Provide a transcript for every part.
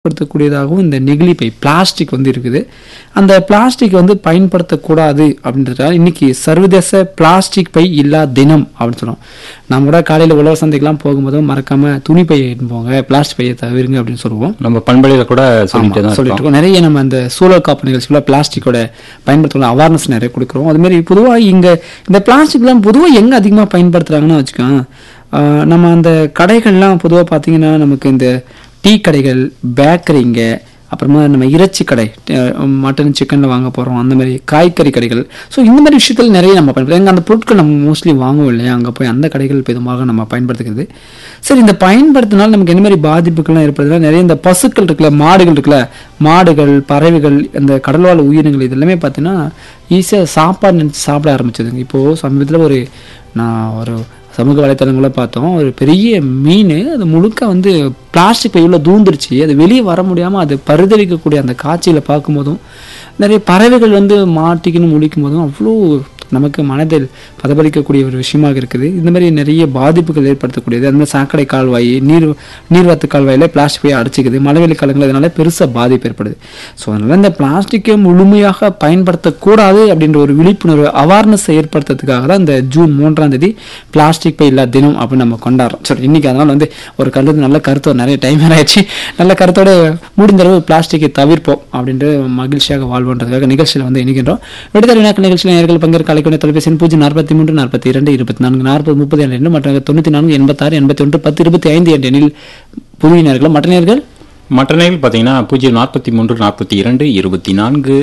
பயன்படுத்தக்கூடியதாகவும் இந்த நெகிழி by plastic வந்து இருக்குது அந்த பிளாஸ்டிக் வந்து பயன்படுத்தக்கூடாது அப்படின்றதுனால இன்னைக்கு சர்வதேச பிளாஸ்டிக் பை இல்லா தினம் அப்படின்னு சொல்றோம் நம்ம கூட காலையில் உழவர் சந்தைக்கெல்லாம் போகும்போது மறக்காம துணி பையை எடுத்துன்னு போங்க பிளாஸ்டிக் பையை தவிருங்க அப்படின்னு சொல்லுவோம் நம்ம பண்பலையில கூட சொல்லிட்டு தான் சொல்லிட்டு இருக்கோம் இருக்கோம் நிறைய நம்ம அந்த சூழல் காப்பு நிகழ்ச்சியில் பிளாஸ்டிக்கோட பயன்படுத்தலாம் அவேர்னஸ் நிறைய கொடுக்குறோம் அது மாதிரி பொதுவாக இங்க இந்த பிளாஸ்டிக்லாம் பொதுவாக எங்க அதிகமா பயன்படுத்துறாங்கன்னு வச்சுக்கோங்க ஆஹ் நம்ம அந்த கடைகள்லாம் பொதுவாக பார்த்தீங்கன்னா நமக்கு இந்த டீ கடைகள் பேக்கரிங்க அப்புறமா நம்ம இறைச்சி கடை மட்டன் சிக்கன்ல வாங்க போறோம் அந்த மாதிரி காய்கறி கடைகள் ஸோ இந்த மாதிரி விஷயத்தில் நிறைய நம்ம பயன்படுத்தும் எங்க அந்த பொருட்கள் நம்ம மோஸ்ட்லி வாங்குவோம் இல்லையா அங்கே போய் அந்த கடைகள் பெரும்பாலும் நம்ம பயன்படுத்துகிறது சரி இந்த பயன்படுத்தினால நமக்கு என்ன மாதிரி பாதிப்புகள்லாம் ஏற்படுதுன்னா நிறைய இந்த பசுக்கள் இருக்குல்ல மாடுகள் இருக்குல்ல மாடுகள் பறவைகள் இந்த கடல்வாழ் உயிரினங்கள் இது எல்லாமே பார்த்தீங்கன்னா ஈஸியாக சாப்பாடு நினச்சி சாப்பிட ஆரம்பிச்சதுங்க இப்போது சமீபத்தில் ஒரு நான் ஒரு சமூக வலைத்தளங்களை பார்த்தோம் ஒரு பெரிய மீன் அது முழுக்க வந்து பிளாஸ்டிக் பையுள்ள தூந்துருச்சு அது வெளியே வர முடியாமல் அது பரிதவிக்கக்கூடிய அந்த காட்சியில் பார்க்கும்போதும் நிறைய பறவைகள் வந்து மாட்டிக்கின்னு முழிக்கும் போதும் அவ்வளோ நமக்கு மனதில் பதபலிக்கக்கூடிய ஒரு விஷயமாக இருக்குது இந்த மாதிரி நிறைய பாதிப்புகள் ஏற்படுத்தக்கூடியது அந்த மாதிரி சாக்கடை கால்வாய் நீர் நீர்வத்து கால்வாயில் பிளாஸ்டிக் போய் அடைச்சிக்குது மழைவெளி காலங்கள் இதனால பெருசாக பாதிப்பு ஏற்படுது ஸோ அதனால இந்த பிளாஸ்டிக்கை முழுமையாக பயன்படுத்தக்கூடாது அப்படின்ற ஒரு விழிப்புணர்வு அவேர்னஸ் ஏற்படுத்துறதுக்காக தான் இந்த ஜூன் மூன்றாம் தேதி பிளாஸ்டிக் பை இல்லா தினம் அப்படின்னு நம்ம கொண்டாடுறோம் சரி இன்னைக்கு அதனால வந்து ஒரு கருத்து நல்ல கருத்து நிறைய டைம் ஆயிடுச்சு நல்ல கருத்தோட முடிந்த அளவு பிளாஸ்டிக்கை தவிர்ப்போம் அப்படின்ட்டு மகிழ்ச்சியாக வாழ்வோன்றதுக்காக நிகழ்ச்சியில் வந்து இணைக்கின்றோம் விடுதலை வினாக்கள் நிகழ்ச்சியில் நேர்கள் பங்கேற்க அழைக்கூடிய தொலைபேசி பூஜ்ஜியம் நாற்பத்தி மூன்று நாற்பத்தி இரண்டு இருபத்தி நான்கு நாற்பது முப்பது என்ற எண்ணு மற்றும் தொண்ணூற்றி நான்கு எண்பத்தாறு எண்பத்தி ஒன்று பத்து இருபத்தி ஐந்து என்ற எண்ணில் புதிய நேர்கள் மற்ற நேர்கள் மற்ற நேரில் பார்த்தீங்கன்னா பூஜ்ஜியம் நாற்பத்தி மூன்று நாற்பத்தி இரண்டு இருபத்தி நான்கு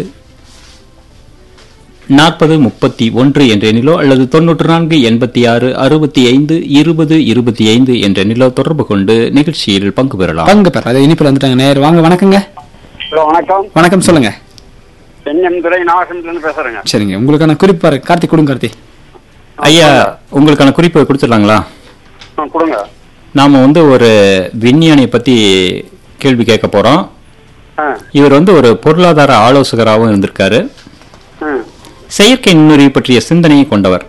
நாற்பது முப்பத்தி ஒன்று என்ற எண்ணிலோ அல்லது தொன்னூற்று நான்கு எண்பத்தி ஆறு அறுபத்தி ஐந்து இருபது இருபத்தி ஐந்து என்ற எண்ணிலோ தொடர்பு கொண்டு நிகழ்ச்சியில் பங்கு பெறலாம் பங்கு பெற அது இனிப்பில் வந்துட்டாங்க நேர் வாங்க வணக்கங்க ஹலோ வணக்கம் வணக்கம் சொல்லுங்க சென்னம் துறை நாகசந்திரன் பேசுறேங்க சரிங்க உங்களுக்கான குறிப்பாரு கார்த்திக் கொடுங்க கார்த்திக் ஐயா உங்களுக்கான குறிப்பை கொடுத்துடலாங்களா ஆ, கொடுங்க நாம வந்து ஒரு விஞ்ஞானியை பத்தி கேள்வி கேட்க போறோம் ஆ இவர் வந்து ஒரு பொருளாதார ஆலோசகராகவும் இருந்திருக்காரு ஆ செயற்கை நுண்ணறிவு பற்றிய சிந்தனையை கொண்டவர்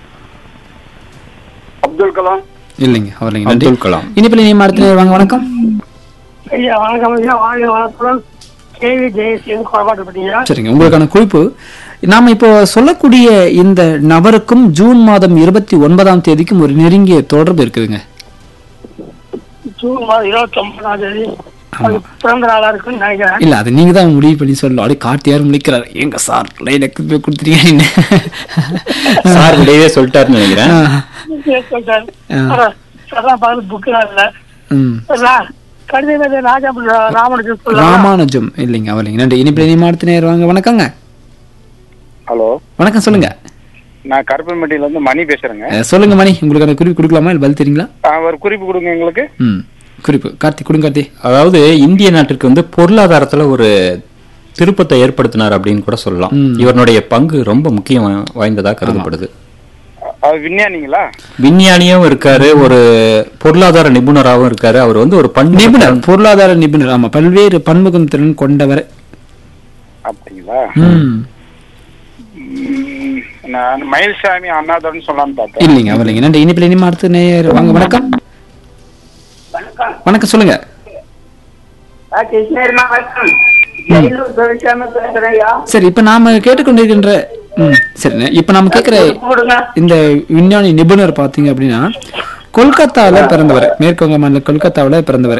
அப்துல் கலாம் இல்லைங்க அவர் இல்லைங்க நன்றி அப்துல் கலாம் இனிப்பில் நீ அடுத்த நேர் வாங்க வணக்கம் ஐயா வணக்கம் ஐயா வாழ்க வளத்துடன் கேவி ஜெயசீலன் குறைபாட்டுப்பட்டீங்களா சரிங்க உங்களுக்கான குறிப்பு நாம இப்போ சொல்லக்கூடிய இந்த நபருக்கும் ஜூன் மாதம் இருபத்தி ஒன்பதாம் தேதிக்கும் ஒரு நெருங்கிய தொடர்பு இருக்குதுங்க ஜூன் மாதம் இருபத்தி ஒன்பதாம் தேதி அது பிறந்த நாளா இருக்குன்னு நினைக்கிறேன் இல்ல அது நீங்க தான் முடிவு பண்ணி சொல்லணும் அப்படியே கார்த்தியார் முடிக்கிறார் எங்க சார் லைனுக்கு போய் கொடுத்துட்டீங்க சார் விடையவே சொல்லிட்டாருன்னு நினைக்கிறேன் சொல்லிட்டாரு. ஆ. அதான், அதான் பார்த்து புக்கு தான் இல்ல ம் அதான், கடிதம் எழுதிய ராஜா ராமனுக்கு சொல்லலாம் ராமானுஜம் இல்லைங்க அவர் இல்லைங்க நன்றி இனிப்பில் நீ அடுத்த நேர் வாங்க வணக்கங்க ஹலோ வணக்கம் சொல்லுங்க நான் கருப்பம்பட்டியில இருந்து மணி பேசுறேங்க அஹ், சொல்லுங்க மணி உங்களுக்கான குறிப்பு கொடுக்கலாமா இல்லை பதில் தெரியுங்களா ஆ, ஒரு குறிப்பு கொடுங்க எங்களுக்கு ம் குறிப்பு கார்த்திக் கொடுங்க கார்த்தி அதாவது இந்திய நாட்டிற்கு வந்து பொருளாதாரத்துல ஒரு திருப்பத்தை ஏற்படுத்தினார் அப்படின்னு கூட சொல்லலாம் இவருடைய பங்கு ரொம்ப முக்கியம் வாய்ந்ததா கருதப்படுது அது விஞ்ஞானிங்களா விஞ்ஞானியும் இருக்காரு ஒரு பொருளாதார நிபுணராகவும் இருக்காரு அவர் வந்து ஒரு பண்பு நிபுணர் பொருளாதார நிபுணர் ஆமா பல்வேறு பன்முகம் திறன் கொண்டவர் அப்படிங்களா ம் ம், நான் மயில்சாமி அண்ணாதுரன் சொல்லலாம்னு பார்த்தேன் இல்லைங்க அவர் இல்லைங்க நன்றி இனிப்பில் இனிமே அடுத்த நேர் வாங்க வணக்கம் வணக்கம் சொல்லுங்க கிருஷ்ணகிரி மாவட்டம் ஜெயலூர் துரைசாமி பேசுறேன் ஐயா சரி இப்ப நாம கேட்டுக்கொண்டிருக்கின்ற ம் சரிண்ணே இப்ப நாம கேட்கிற கொடுங்க இந்த விஞ்ஞானி நிபுணர் பாத்தீங்க அப்படின்னா கொல்கத்தால பிறந்தவர் மேற்குவங்க மாநில கொல்கத்தாவுல பிறந்தவர்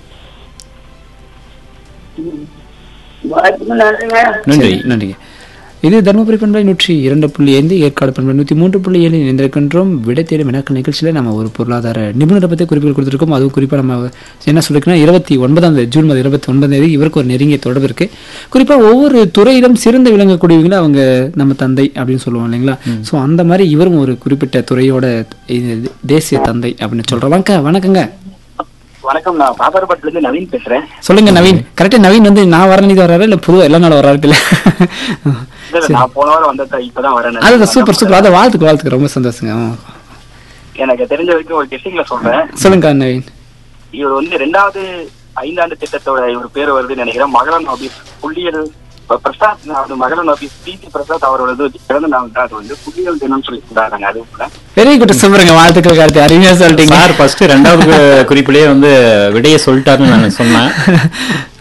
வாய்ப்புக்கு நன்றிங்க நன்றி சரி, நன்றிங்க இது தருமபுரி பண்பலை நூற்றி இரண்டு புள்ளி ஐந்து ஏற்காடு பண்பலை நூற்றி மூன்று புள்ளி ஏழு இணைந்திருக்கின்றோம் விடை தேடும் வினாக்கள் நிகழ்ச்சியில் நம்ம ஒரு பொருளாதார நிபுணரை பற்றி குறிப்புகள் கொடுத்துருக்கோம் அதுவும் குறிப்பாக நம்ம என்ன சொல்லிருக்கோம்னா இருபத்தி ஒன்பதாம் தேதி ஜூன் மாதம் இருபத்தி ஒன்பதாம் தேதி இவருக்கு ஒரு நெருங்கிய தொடர்பு இருக்கு குறிப்பாக ஒவ்வொரு துறையிலும் சிறந்து விளங்கக்கூடியவங்கள அவங்க நம்ம தந்தை அப்படின்னு சொல்லுவோம் இல்லைங்களா ஸோ அந்த மாதிரி இவரும் ஒரு குறிப்பிட்ட துறையோட இது தேசிய தந்தை அப்படின்னு சொல்றோம் வணக்கம் வணக்கங்க வணக்கம் நான் பாப்பாரப்பட்டில இருந்து நவீன் பேசுறேன் சொல்லுங்க நவீன் கரெக்டா நவீன் வந்து நான் வர நீதி வர்றாரு இல்ல புதுவா எல்லா நாளும் வர்றாரு இல்ல இல்ல, இல்ல, நான் போன வாரம் வந்தத இப்பதான் வரேன் அதுதான் சூப்பர் சூப்பர் அதான் வாழ்த்துக்கு வாழ்த்துக்கு ரொம்ப சந்தோஷங்க ஆ. எனக்கு தெரிஞ்ச வரைக்கும் ஒரு கெஸ்டிங்ல சொல்றேன் சொல்லுங்க நவீன் இவர் வந்து ரெண்டாவது ஐந்தாண்டு திட்டத்தோட இவர் பேர் வருதுன்னு நினைக்கிறேன் மகளன் ஆபீஸ் புள்ளியல் இப்ப பிரசாத் அது மகளன் ஆபீஸ் பிசி பிரசாத் அவரோட பிறந்த நாள் தான் அது வந்து புள்ளியல் தினம் சொல்லி கொண்டாடுறாங்க அது கூட வெரி குட் சூப்பருங்க வாழ்த்துக்கள் கார்த்தி அருமையா சொல்லிட்டீங்க சார் ஃபர்ஸ்ட் ரெண்டாவது குறிப்பிலேயே வந்து விடையை சொல்லிட்டாருன்னு நான் சொன்னேன்